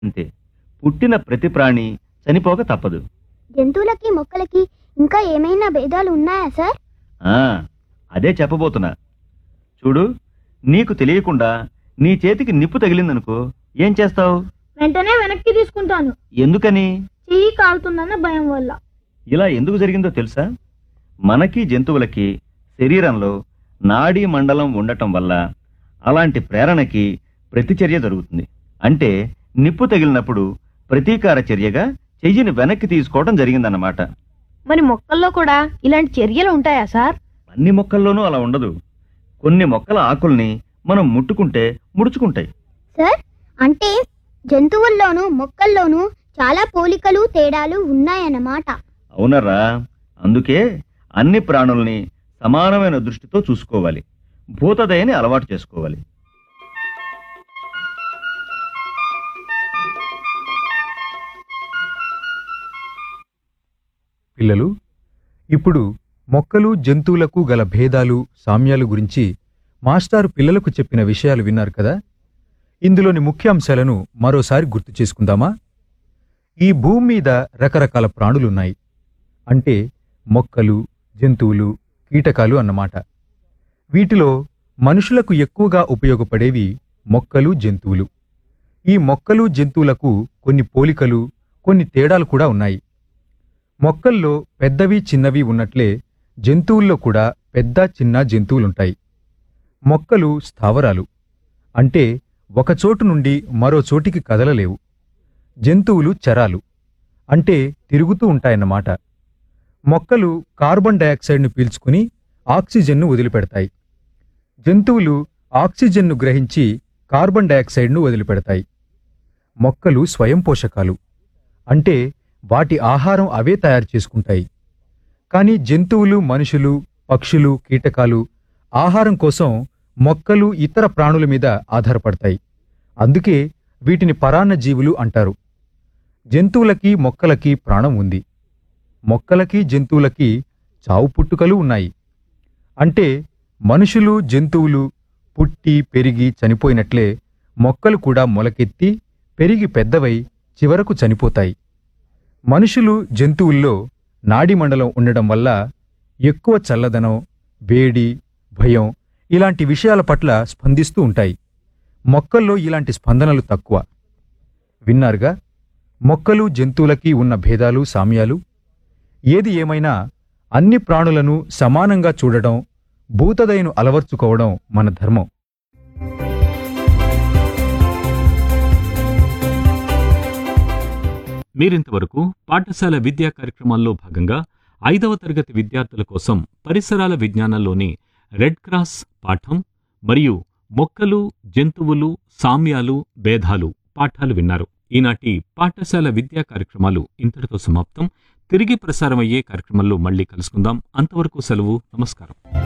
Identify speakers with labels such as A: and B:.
A: అంతే పుట్టిన ప్రతి ప్రాణి చనిపోక తప్పదు
B: జంతువులకి మొక్కలకి ఇంకా ఏమైనా భేదాలు ఉన్నాయా సార్
A: ఆ అదే చెప్పబోతున్నా చూడు నీకు తెలియకుండా నీ చేతికి నిప్పు తగిలిందనుకో ఏం చేస్తావు
C: వెంటనే వెనక్కి తీసుకుంటాను
A: ఎందుకని
C: చెయ్యి కాలుతుందన్న భయం వల్ల
A: ఇలా ఎందుకు జరిగిందో తెలుసా మనకి జంతువులకి శరీరంలో నాడీ మండలం ఉండటం వల్ల అలాంటి ప్రేరణకి ప్రతిచర్య జరుగుతుంది అంటే నిప్పు తగిలినప్పుడు ప్రతీకార చర్యగా చెయ్యిని వెనక్కి తీసుకోవడం జరిగిందన్నమాట
D: మరి మొక్కల్లో కూడా ఇలాంటి చర్యలు ఉంటాయా సార్
A: అన్ని మొక్కల్లోనూ అలా ఉండదు కొన్ని మొక్కల ఆకుల్ని మనం ముట్టుకుంటే ముడుచుకుంటాయి
B: సార్ అంటే జంతువుల్లోనూ మొక్కల్లోనూ చాలా పోలికలు తేడాలు ఉన్నాయన్నమాట
A: అవునరా అందుకే అన్ని ప్రాణుల్ని సమానమైన దృష్టితో చూసుకోవాలి భూతదయని అలవాటు చేసుకోవాలి
E: పిల్లలు ఇప్పుడు మొక్కలు జంతువులకు గల భేదాలు సామ్యాలు గురించి మాస్టారు పిల్లలకు చెప్పిన విషయాలు విన్నారు కదా ఇందులోని ముఖ్యాంశాలను మరోసారి గుర్తు చేసుకుందామా ఈ భూమి మీద రకరకాల ప్రాణులున్నాయి అంటే మొక్కలు జంతువులు కీటకాలు అన్నమాట వీటిలో మనుషులకు ఎక్కువగా ఉపయోగపడేవి మొక్కలు జంతువులు ఈ మొక్కలు జంతువులకు కొన్ని పోలికలు కొన్ని తేడాలు కూడా ఉన్నాయి మొక్కల్లో పెద్దవి చిన్నవి ఉన్నట్లే జంతువుల్లో కూడా పెద్ద చిన్న జంతువులుంటాయి మొక్కలు స్థావరాలు అంటే ఒక చోటు నుండి మరో చోటికి కదలలేవు జంతువులు చరాలు అంటే తిరుగుతూ ఉంటాయన్నమాట మొక్కలు కార్బన్ డయాక్సైడ్ను పీల్చుకుని ఆక్సిజన్ను వదిలిపెడతాయి జంతువులు ఆక్సిజన్ను గ్రహించి కార్బన్ డయాక్సైడ్ను వదిలిపెడతాయి మొక్కలు స్వయం పోషకాలు అంటే వాటి ఆహారం అవే తయారు చేసుకుంటాయి కానీ జంతువులు మనుషులు పక్షులు కీటకాలు ఆహారం కోసం మొక్కలు ఇతర ప్రాణుల మీద ఆధారపడతాయి అందుకే వీటిని పరాన్న జీవులు అంటారు జంతువులకి మొక్కలకి ప్రాణం ఉంది మొక్కలకి జంతువులకి చావు పుట్టుకలు ఉన్నాయి అంటే మనుషులు జంతువులు పుట్టి పెరిగి చనిపోయినట్లే మొక్కలు కూడా మొలకెత్తి పెరిగి పెద్దవై చివరకు చనిపోతాయి మనుషులు జంతువుల్లో నాడీ మండలం ఉండడం వల్ల ఎక్కువ చల్లదనం వేడి భయం ఇలాంటి విషయాల పట్ల స్పందిస్తూ ఉంటాయి మొక్కల్లో ఇలాంటి స్పందనలు తక్కువ విన్నారుగా మొక్కలు జంతువులకి ఉన్న భేదాలు సామ్యాలు ఏది ఏమైనా అన్ని ప్రాణులను సమానంగా చూడడం భూతదయను అలవర్చుకోవడం మన ధర్మం
F: మీరింతవరకు పాఠశాల విద్యా కార్యక్రమాల్లో భాగంగా ఐదవ తరగతి విద్యార్థుల కోసం పరిసరాల విజ్ఞానంలోని రెడ్ క్రాస్ పాఠం మరియు మొక్కలు జంతువులు సామ్యాలు భేదాలు పాఠాలు విన్నారు ఈనాటి పాఠశాల విద్యా కార్యక్రమాలు ఇంతటితో సమాప్తం తిరిగి ప్రసారమయ్యే కార్యక్రమంలో మళ్ళీ కలుసుకుందాం అంతవరకు సెలవు నమస్కారం